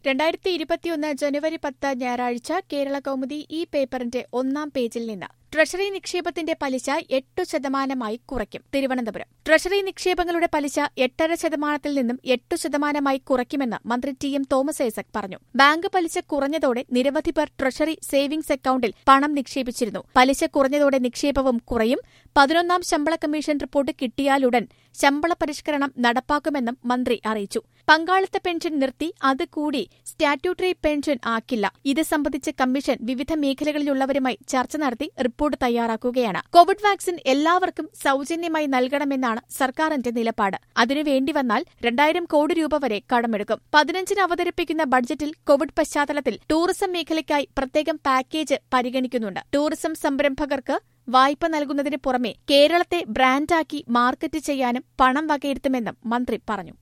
രണ്ടായിരത്തി ഇരുപത്തിയൊന്ന് ജനുവരി പത്ത് ഞായറാഴ്ച കേരള കൗമുദി ഈ പേപ്പറിന്റെ ഒന്നാം പേജിൽ നിന്ന് ട്രഷറി നിക്ഷേപത്തിന്റെ പലിശ എട്ടു ശതമാനമായി കുറയ്ക്കും തിരുവനന്തപുരം ട്രഷറി നിക്ഷേപങ്ങളുടെ പലിശ എട്ടര ശതമാനത്തിൽ നിന്നും എട്ടു ശതമാനമായി കുറയ്ക്കുമെന്ന് മന്ത്രി ടി എം തോമസ് ഐസക് പറഞ്ഞു ബാങ്ക് പലിശ കുറഞ്ഞതോടെ നിരവധി പേർ ട്രഷറി സേവിംഗ്സ് അക്കൌണ്ടിൽ പണം നിക്ഷേപിച്ചിരുന്നു പലിശ കുറഞ്ഞതോടെ നിക്ഷേപവും കുറയും പതിനൊന്നാം ശമ്പള കമ്മീഷൻ റിപ്പോർട്ട് കിട്ടിയാലുടൻ ശമ്പള പരിഷ്കരണം നടപ്പാക്കുമെന്നും മന്ത്രി അറിയിച്ചു പങ്കാളിത്ത പെൻഷൻ നിർത്തി അത് കൂടി സ്റ്റാറ്റ്യൂട്ടറി പെൻഷൻ ആക്കില്ല ഇത് സംബന്ധിച്ച് കമ്മീഷൻ വിവിധ മേഖലകളിലുള്ളവരുമായി ചർച്ച നടത്തി റിപ്പോർട്ട് തയ്യാറാക്കുകയാണ് കോവിഡ് വാക്സിൻ എല്ലാവർക്കും സൌജന്യമായി നൽകണമെന്നാണ് സർക്കാരിന്റെ നിലപാട് അതിനു വേണ്ടിവന്നാൽ രണ്ടായിരം കോടി രൂപ വരെ കടമെടുക്കും പതിനഞ്ചിന് അവതരിപ്പിക്കുന്ന ബഡ്ജറ്റിൽ കോവിഡ് പശ്ചാത്തലത്തിൽ ടൂറിസം മേഖലയ്ക്കായി പ്രത്യേകം പാക്കേജ് പരിഗണിക്കുന്നുണ്ട് ടൂറിസം സംരംഭകർക്ക് വായ്പ നൽകുന്നതിന് പുറമെ കേരളത്തെ ബ്രാൻഡാക്കി മാർക്കറ്റ് ചെയ്യാനും പണം വകയിരുത്തുമെന്നും മന്ത്രി പറഞ്ഞു